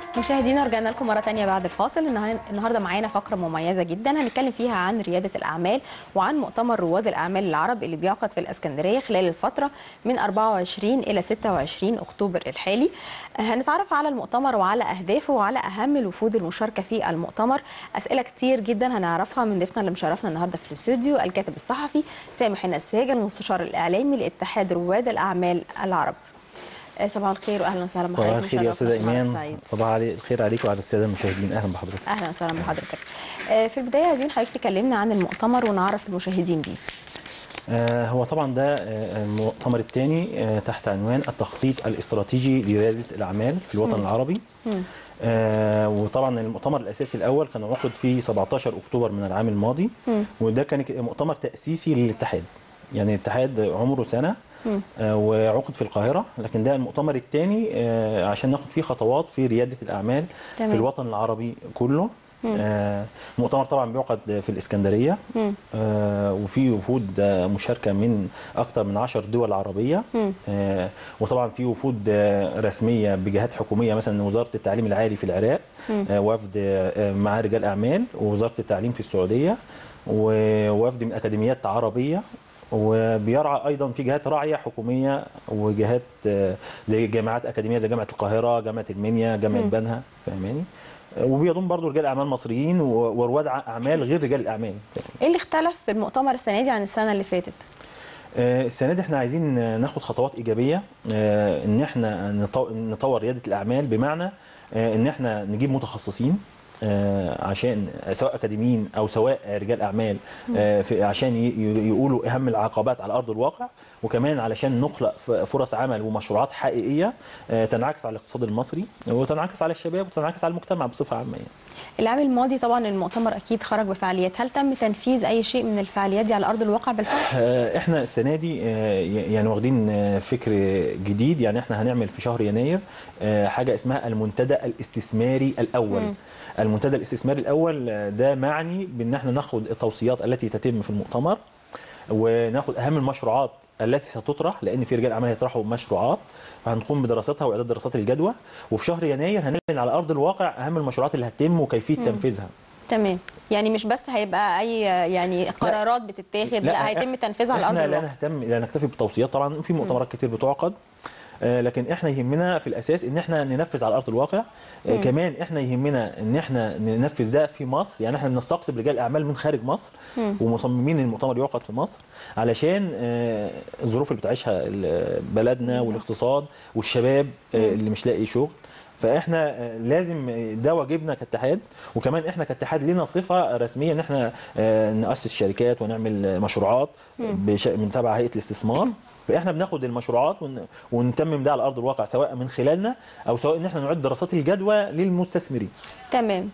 مشاهدينا رجعنا لكم مرة تانية بعد الفاصل النها- النهاردة معانا فقرة مميزة جدا هنتكلم فيها عن ريادة الأعمال وعن مؤتمر رواد الأعمال العرب اللي بيعقد في الإسكندرية خلال الفترة من 24 إلى 26 أكتوبر الحالي هنتعرف على المؤتمر وعلى أهدافه وعلى أهم الوفود المشاركة في المؤتمر أسئلة كتير جدا هنعرفها من ضيفنا اللي مشرفنا النهاردة في الاستوديو الكاتب الصحفي سامح النساج المستشار الإعلامي لاتحاد رواد الأعمال العرب آه، صباح الخير واهلا وسهلا صباح بحضرتك الخير يا استاذه مشرفنا في ايمان سعيد. صباح علي الخير عليك وعلى الساده المشاهدين اهلا بحضرتك اهلا وسهلا بحضرتك آه، في البدايه عايزين حضرتك تكلمنا عن المؤتمر ونعرف المشاهدين بيه آه هو طبعا ده آه المؤتمر الثاني آه تحت عنوان التخطيط الاستراتيجي لرياده الاعمال في الوطن العربي آه وطبعا المؤتمر الاساسي الاول كان عقد في 17 اكتوبر من العام الماضي وده كان مؤتمر تاسيسي للاتحاد يعني الاتحاد عمره سنه آه وعقد في القاهره لكن ده المؤتمر الثاني آه عشان ناخد فيه خطوات في رياده الاعمال تمام. في الوطن العربي كله آه المؤتمر طبعا بيعقد في الاسكندريه آه وفي وفود آه مشاركه من اكثر من 10 دول عربيه آه وطبعا في وفود آه رسميه بجهات حكوميه مثلا وزاره التعليم العالي في العراق آه وفد آه مع رجال اعمال ووزاره التعليم في السعوديه ووفد من اكاديميات عربيه وبيرعى ايضا في جهات راعيه حكوميه وجهات آه، زي جامعات اكاديميه زي جامعه القاهره جامعه المنيا جامعه بنها فاهماني آه، وبيضم برضو رجال اعمال مصريين و- ورواد ع- اعمال غير رجال الاعمال ايه اللي اختلف في المؤتمر السنه دي عن السنه اللي فاتت آه، السنه دي احنا عايزين آه، ناخد خطوات ايجابيه آه، ان احنا نطو- نطور رياده الاعمال بمعنى آه، ان احنا نجيب متخصصين آه، عشان سواء اكاديميين او سواء رجال اعمال آه، في- عشان ي- ي- يقولوا اهم العقبات على ارض الواقع وكمان علشان نخلق ف- فرص عمل ومشروعات حقيقيه آه، تنعكس على الاقتصاد المصري وتنعكس على الشباب وتنعكس على المجتمع بصفه عامه يعني. العام الماضي طبعا المؤتمر اكيد خرج بفعاليات هل تم تنفيذ اي شيء من الفعاليات دي على ارض الواقع بالفعل آه، احنا السنه دي آه، يعني واخدين آه، فكر جديد يعني احنا هنعمل في شهر يناير آه، حاجه اسمها المنتدى الاستثماري الاول المنتدى الاستثماري الاول آه، ده معني بان احنا ناخد التوصيات التي تتم في المؤتمر وناخد اهم المشروعات التي ستطرح لان في رجال اعمال هيطرحوا مشروعات فهنقوم بدراستها واعداد دراسات الجدوى وفي شهر يناير هنعلن على ارض الواقع اهم المشروعات اللي هتتم وكيفيه تنفيذها تمام يعني مش بس هيبقى اي يعني قرارات بتتاخد لا, لا هيتم تنفيذها على ارض احنا لا الواقع نهتم لا نكتفي بالتوصيات طبعا في مؤتمرات كتير بتعقد آه، لكن احنا يهمنا في الاساس ان احنا ننفذ على ارض الواقع آه، كمان احنا يهمنا ان احنا ننفذ ده في مصر يعني احنا بنستقطب رجال اعمال من خارج مصر ومصممين ان المؤتمر يعقد في مصر علشان آه، الظروف اللي بتعيشها ال- بلدنا والاقتصاد والشباب آه، اللي مش لاقي شغل فاحنا آه، لازم آه، ده واجبنا كاتحاد وكمان احنا كاتحاد لنا صفه رسميه ان احنا آه، ناسس شركات ونعمل آه، مشروعات بش- من تبع هيئه الاستثمار فاحنا بناخد المشروعات ون- ونتمم ده على ارض الواقع سواء من خلالنا او سواء ان احنا نعد دراسات الجدوى للمستثمرين تمام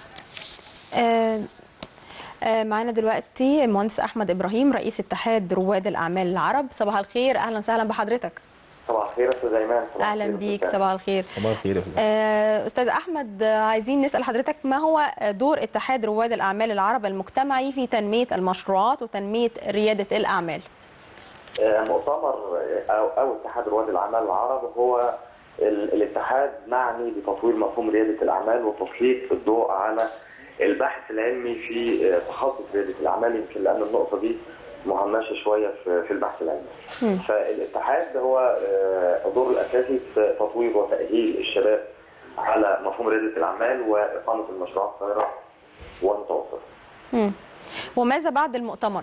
آه آه معانا دلوقتي المهندس احمد ابراهيم رئيس اتحاد رواد الاعمال العرب صباح الخير اهلا وسهلا بحضرتك صباح الخير يا استاذ ايمان صباح اهلا الخير بيك أستاذ. صباح الخير صباح الخير يا استاذ آه، استاذ احمد آه، عايزين نسال حضرتك ما هو دور اتحاد رواد الاعمال العرب المجتمعي في تنميه المشروعات وتنميه رياده الاعمال آه، مؤتمر آه، او او اتحاد رواد الاعمال العرب هو ال- الاتحاد معني بتطوير مفهوم رياده الاعمال وتسليط الضوء على البحث العلمي في آه، تخصص رياده الاعمال يمكن لان النقطه دي مهمشه شويه في في البحث العلمي. فالاتحاد هو آه، الدور الاساسي في تطوير وتاهيل الشباب على مفهوم رياده الاعمال واقامه المشروعات الصغيره والمتوسطه. مم. وماذا بعد المؤتمر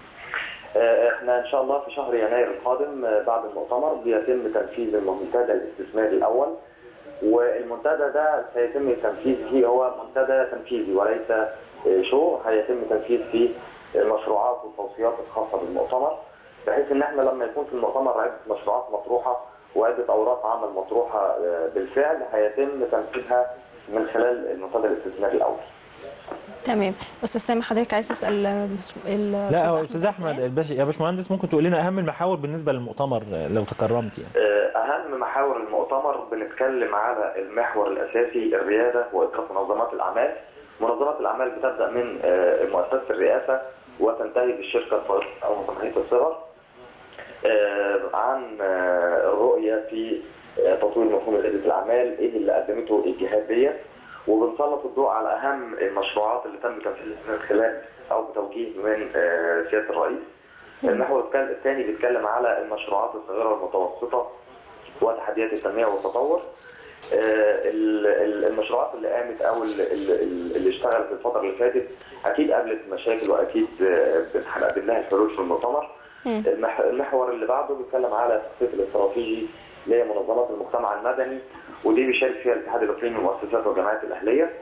آه، احنا ان شاء الله في شهر يناير القادم آه، بعد المؤتمر بيتم تنفيذ المنتدى الاستثماري الاول والمنتدى ده سيتم التنفيذ فيه هو منتدى تنفيذي وليس آه، شو هيتم تنفيذ فيه المشروعات والتوصيات الخاصه بالمؤتمر بحيث ان احنا لما يكون في المؤتمر عده مشروعات مطروحه وعده اوراق عمل مطروحه آه، بالفعل هيتم تنفيذها من خلال المنتدى الاستثماري الاول. تمام استاذ سامي حضرتك عايز تسال آه، ال- لا هو استاذ احمد الباش يا باشمهندس ممكن تقول لنا اهم المحاور بالنسبه للمؤتمر آه، لو تكرمت يعني آه، أهم محاور المؤتمر بنتكلم على المحور الأساسي الريادة وإدارة منظمات الأعمال. منظمات الأعمال بتبدأ من آه، مؤسسة الرئاسة وتنتهي بالشركة الصغيرة أو جمعية الصغر. آه، عن آه، الرؤية في آه، تطوير مفهوم رياده الاعمال ايه اللي قدمته الجهات ديت وبنسلط الضوء على اهم المشروعات اللي تم تنفيذها من خلال او بتوجيه من آه، سياده الرئيس. المحور التال- الثاني بيتكلم على المشروعات الصغيره والمتوسطه وتحديات التنميه والتطور. آه، ال- ال- المشروعات اللي قامت او ال- ال- ال- اللي اشتغلت الفتره اللي فاتت اكيد قابلت مشاكل واكيد آه، هنقدم لها الحلول في المؤتمر. المح- المحور اللي بعده بيتكلم على التخطيط الاستراتيجي لمنظمات المجتمع المدني ودي بيشارك فيها الاتحاد الاقليمي للمؤسسات والجمعيات الاهليه.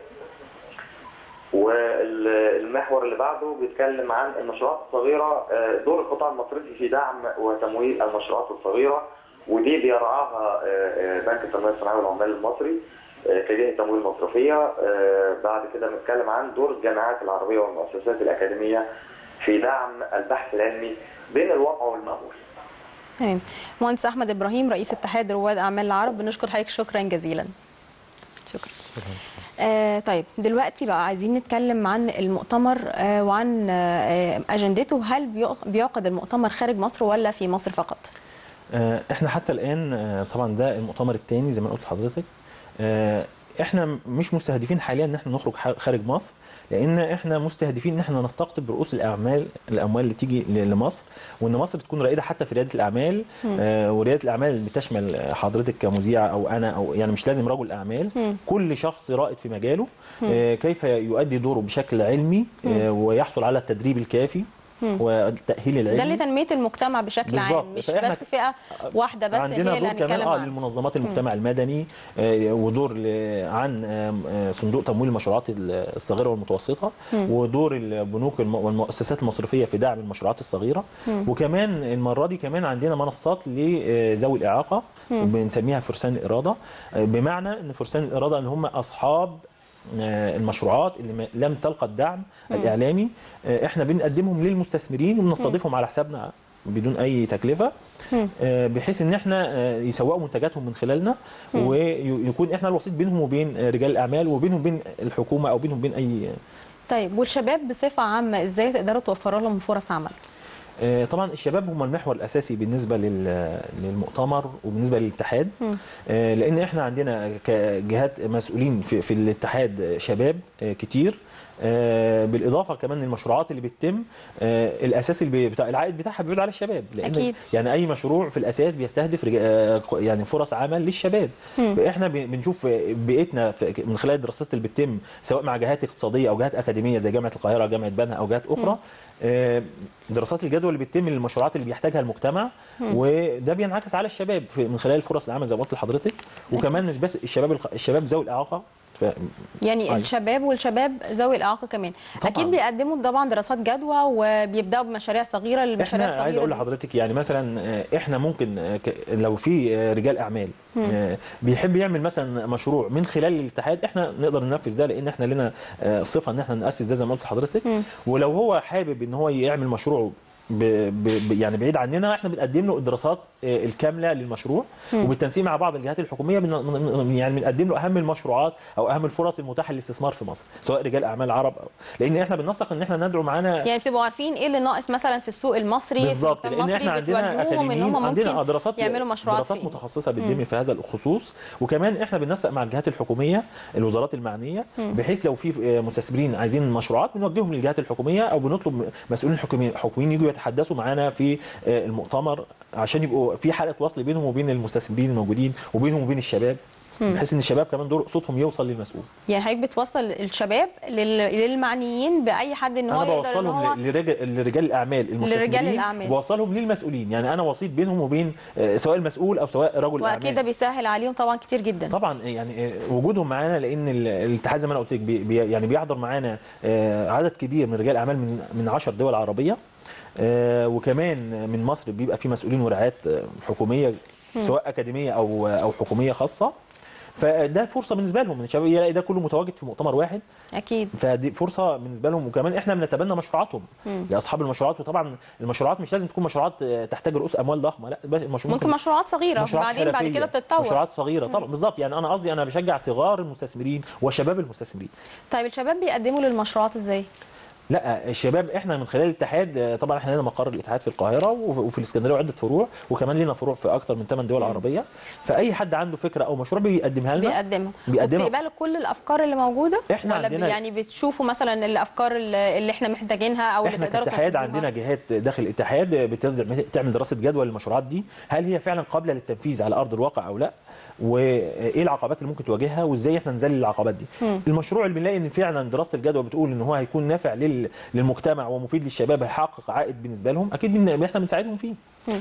والمحور اللي بعده بيتكلم عن المشروعات الصغيره آه، دور القطاع المصرفي في دعم وتمويل المشروعات الصغيره ودي بيرعاها آه، آه، بنك التنميه الصناعيه والعمال المصري آه، كجهه تمويل مصرفيه آه، بعد كده بنتكلم عن دور الجامعات العربيه والمؤسسات الاكاديميه في دعم البحث العلمي بين الواقع والمأمول. تمام مهندس احمد ابراهيم رئيس اتحاد رواد اعمال العرب بنشكر حضرتك شكرا جزيلا شكرا آه طيب دلوقتي بقى عايزين نتكلم عن المؤتمر آه وعن آه اجندته هل بيق- بيعقد المؤتمر خارج مصر ولا في مصر فقط آه، احنا حتى الان آه، طبعا ده المؤتمر الثاني زي ما قلت لحضرتك آه، احنا م- مش مستهدفين حاليا ان احنا نخرج ح- خارج مصر لان احنا مستهدفين ان احنا نستقطب رؤوس الاعمال الاموال اللي تيجي ل- لمصر وان مصر تكون رائده حتى في رياده الاعمال آه ورياده الاعمال بتشمل آه، حضرتك كمذيعه او انا او يعني مش لازم رجل اعمال كل شخص رائد في مجاله آه كيف يؤدي دوره بشكل علمي آه ويحصل على التدريب الكافي والتاهيل العلمي ده لتنميه المجتمع بشكل عام بالظبط. مش فإحنا بس فئه واحده بس عندنا هي اللي دور كمان هنتكلم اه عنها للمنظمات المجتمع المدني آه، ودور ل- عن آم، آه، صندوق تمويل المشروعات ال- الصغيره والمتوسطه ودور البنوك الم- والمؤسسات المصرفيه في دعم المشروعات الصغيره وكمان المره دي كمان عندنا منصات لذوي الاعاقه بنسميها فرسان الاراده آه، بمعنى ان فرسان الاراده اللي هم اصحاب آه، المشروعات اللي ما- لم تلقى الدعم الاعلامي آه، احنا بنقدمهم للمستثمرين وبنستضيفهم على حسابنا بدون اي تكلفه آه، بحيث ان احنا آه، يسوقوا منتجاتهم من خلالنا ويكون احنا الوسيط بينهم وبين آه، رجال الاعمال وبينهم وبين الحكومه او بينهم وبين اي طيب والشباب بصفه عامه ازاي تقدروا توفروا لهم فرص عمل آه، طبعا الشباب هم المحور الاساسي بالنسبه لل- للمؤتمر وبالنسبه للاتحاد آه، لان احنا عندنا كجهات مسؤولين في, في الاتحاد شباب آه، كتير آه، بالاضافه كمان للمشروعات اللي بتتم آه، الاساس اللي بي- بتاع العائد بتاعها بيعود على الشباب لان أكيد. يعني اي مشروع في الاساس بيستهدف رجا- آه، يعني فرص عمل للشباب فاحنا بن- بنشوف بيئتنا في- من خلال الدراسات اللي بتتم سواء مع جهات اقتصاديه او جهات اكاديميه زي جامعه القاهره جامعه بنها او جهات اخرى آه، دراسات الجدوى اللي بتتم للمشروعات اللي بيحتاجها المجتمع وده بينعكس على الشباب في- من خلال فرص العمل زي ما قلت لحضرتك وكمان مش بس الشباب الق- الشباب ذوي الاعاقه ف... يعني أيوة. الشباب والشباب ذوي الاعاقه كمان طبعاً. اكيد بيقدموا طبعا دراسات جدوى وبيبداوا بمشاريع صغيره المشاريع احنا الصغيره عايز اقول دي. لحضرتك يعني مثلا آه، احنا ممكن آه، ك- لو في آه، رجال اعمال آه، بيحب يعمل مثلا مشروع من خلال الاتحاد احنا نقدر ننفذ ده لان احنا لنا آه، صفه ان احنا ناسس ده زي ما قلت لحضرتك ولو هو حابب ان هو يعمل مشروع ب ب ب- يعني بعيد عننا احنا بنقدم له الدراسات آه، الكامله للمشروع وبالتنسيق مع بعض الجهات الحكوميه بن من- يعني بنقدم له اهم المشروعات او اهم الفرص المتاحه للاستثمار في مصر سواء رجال اعمال عرب أو لان احنا بننسق ان احنا ندعو معانا يعني بتبقوا عارفين ايه اللي ناقص مثلا في السوق المصري بالظبط في لان المصري احنا عندنا بتوجهوهم ان اكاديميين هم عندنا آه ممكن دراسات يعملوا مشروعات دراسات فيه. متخصصه بتتم في هذا الخصوص وكمان احنا بننسق مع الجهات الحكوميه الوزارات المعنيه بحيث لو في آه، مستثمرين عايزين مشروعات بنوجههم للجهات الحكوميه او بنطلب مسؤولين حكوميين حكوميين يجوا يتحدثوا معانا في آه، المؤتمر عشان يبقوا في حلقه وصل بينهم وبين المستثمرين الموجودين وبينهم وبين الشباب بحيث ان الشباب كمان دور صوتهم يوصل للمسؤول يعني حضرتك بتوصل الشباب لل- للمعنيين باي حد ان هو انا يقدر ان هو بوصلهم ل- لرجال لرجال الاعمال المستثمرين الأعمال. بوصلهم للمسؤولين يعني انا وسيط بينهم وبين آه، سواء المسؤول او سواء رجل واكيد ده الاعمال بيسهل عليهم طبعا كتير جدا طبعا يعني آه، وجودهم معانا لان ال- الاتحاد زي ما انا قلت لك بي بي- يعني بيحضر معانا آه، عدد كبير من رجال اعمال من من 10 دول عربيه آه، وكمان من مصر بيبقى في مسؤولين ورعايات آه، حكوميه سواء اكاديميه او او حكوميه خاصه فده فرصه بالنسبه لهم ان الشباب يلاقي ده كله متواجد في مؤتمر واحد اكيد فدي فرصه بالنسبه لهم وكمان احنا بنتبنى مشروعاتهم لاصحاب المشروعات وطبعا المشروعات مش لازم تكون مشروعات آه، تحتاج رؤوس اموال ضخمه لا بس المشروع ممكن مشروعات صغيره مشروعات بعدين بعد حرفية، كده بتتطور مشروعات صغيره طبعا بالظبط يعني انا قصدي انا بشجع صغار المستثمرين وشباب المستثمرين طيب الشباب بيقدموا للمشروعات ازاي لا الشباب احنا من خلال الاتحاد آه، طبعا احنا لنا مقر الاتحاد في القاهره وف- وفي الاسكندريه وعده فروع وكمان لنا فروع في اكثر من 8 دول عربيه فاي حد عنده فكره او مشروع بيقدمها لنا بيقدمها بيقدمها. وبتقبلوا كل الافكار اللي موجوده إحنا ولا عندنا- يعني بتشوفوا مثلا الافكار اللي اللي احنا محتاجينها او اللي احنا تقدروا كاتحاد تنفذوها؟ عندنا جهات داخل الاتحاد بتقدر تعمل دراسه جدوى للمشروعات دي هل هي فعلا قابله للتنفيذ على ارض الواقع او لا وايه العقبات اللي ممكن تواجهها وازاي احنا نذلل العقبات دي المشروع اللي بنلاقي ان فعلا دراسه الجدوى بتقول ان هو هيكون نافع لل- للمجتمع ومفيد للشباب هيحقق عائد بالنسبه لهم اكيد بن- احنا بنساعدهم فيه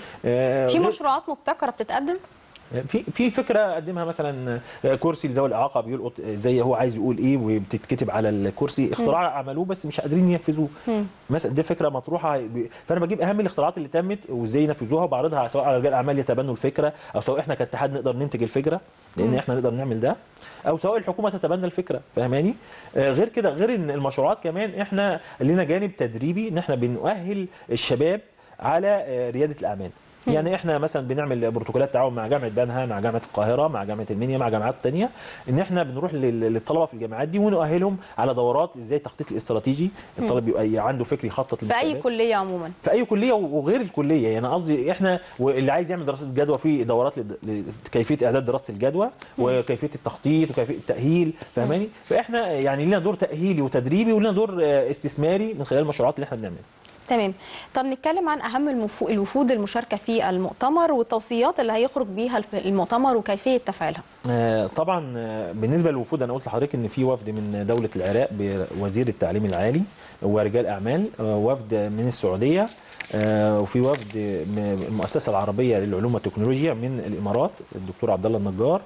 آه، في غير- مشروعات مبتكره بتتقدم في في فكره قدمها مثلا كرسي لذوي الاعاقه بيلقط زي هو عايز يقول ايه وبتتكتب على الكرسي اختراع عملوه بس مش قادرين ينفذوه مثلا دي فكره مطروحه ب- فانا بجيب اهم الاختراعات اللي تمت وازاي ينفذوها وبعرضها سواء على رجال الاعمال يتبنوا الفكره او سواء احنا كاتحاد نقدر ننتج الفكره لان احنا نقدر نعمل ده او سواء الحكومه تتبنى الفكره فاهماني آه، غير كده غير ان المشروعات كمان احنا لنا جانب تدريبي ان احنا بنؤهل الشباب على آه، رياده الاعمال يعني احنا مثلا بنعمل بروتوكولات تعاون مع جامعه بنها مع جامعه القاهره مع جامعه المنيا مع جامعات تانية ان احنا بنروح لل- للطلبه في الجامعات دي ونؤهلهم على دورات ازاي التخطيط الاستراتيجي الطالب يبقى عنده فكر يخطط في اي للمستقبل كليه عموما في اي كليه وغير الكليه يعني قصدي احنا واللي عايز يعمل دراسه جدوى في دورات لد- لكيفيه اعداد دراسه الجدوى وكيفيه التخطيط وكيفيه التاهيل فاهماني فاحنا يعني لنا دور تاهيلي وتدريبي ولنا دور آه، استثماري من خلال المشروعات اللي احنا بنعملها تمام طب نتكلم عن اهم المفو- الوفود المشاركه في المؤتمر والتوصيات اللي هيخرج بيها الف- المؤتمر وكيفيه تفعيلها آه، طبعا آه، بالنسبه للوفود انا قلت لحضرتك ان في وفد من دوله العراق بوزير التعليم العالي ورجال اعمال آه، وفد من السعوديه آه، وفي وفد من المؤسسه العربيه للعلوم والتكنولوجيا من الامارات الدكتور عبد الله النجار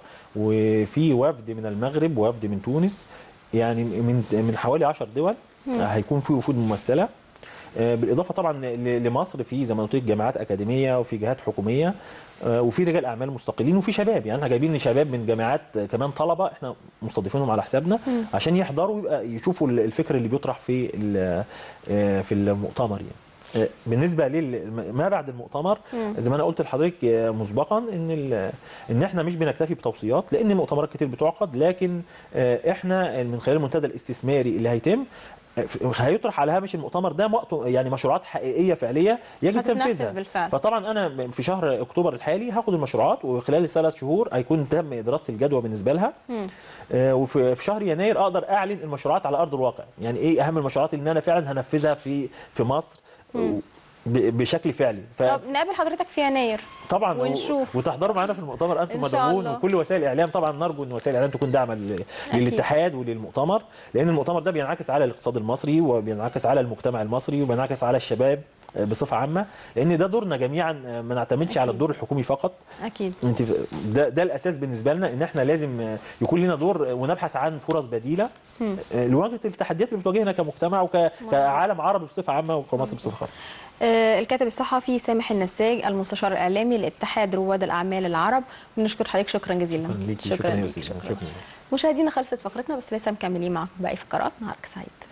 وفي وفد من المغرب ووفد من تونس يعني من من حوالي 10 دول آه، هيكون في وفود ممثله آه، بالاضافه طبعا ل- لمصر في زي ما قلت لك جامعات اكاديميه وفي جهات حكوميه آه، وفي رجال اعمال مستقلين وفي شباب يعني احنا جايبين شباب من جامعات آه، كمان طلبه احنا مستضيفينهم على حسابنا عشان يحضروا ويبقى يشوفوا ال- الفكر اللي بيطرح في ال- آه، في المؤتمر يعني آه، بالنسبه لما بعد المؤتمر زي ما انا قلت لحضرتك آه، مسبقا ان ال- ان احنا مش بنكتفي بتوصيات لان المؤتمرات كتير بتعقد لكن آه، احنا من خلال المنتدى الاستثماري اللي هيتم آه، هيطرح على هامش المؤتمر ده وقته يعني مشروعات حقيقيه فعليه يجب هتتنفذ تنفيذها بالفعل. فطبعا انا في شهر اكتوبر الحالي هاخد المشروعات وخلال الثلاث شهور هيكون تم دراسه الجدوى بالنسبه لها آه، وفي في شهر يناير اقدر اعلن المشروعات على ارض الواقع يعني ايه اهم المشروعات اللي انا فعلا هنفذها في في مصر ب- بشكل فعلي ف- طب نقابل حضرتك في يناير طبعا و- ونشوف. وتحضروا معانا في المؤتمر انتم إن شاء مدعوون الله. وكل وسائل الاعلام طبعا نرجو ان وسائل الاعلام تكون داعمه لل- أكيد. للاتحاد وللمؤتمر لان المؤتمر ده بينعكس على الاقتصاد المصري وبينعكس على المجتمع المصري وبينعكس على الشباب آه، بصفه عامه لان ده دورنا جميعا آه، ما نعتمدش على الدور الحكومي فقط اكيد انت ده ده الاساس بالنسبه لنا ان احنا لازم آه، يكون لنا دور آه، ونبحث عن فرص بديله آه، لمواجهه التحديات اللي بتواجهنا كمجتمع وكعالم عربي بصفه عامه وكمصر بصفه خاصه آه، الكاتب الصحفي سامح النساج المستشار الاعلامي لاتحاد رواد الاعمال العرب بنشكر حضرتك شكرا جزيلا شكرا ليكي شكرا يا ليك، استاذ شكرا شكرا مشاهدينا خلصت فقرتنا بس لسه مكملين معكم باقي فقرات نهارك سعيد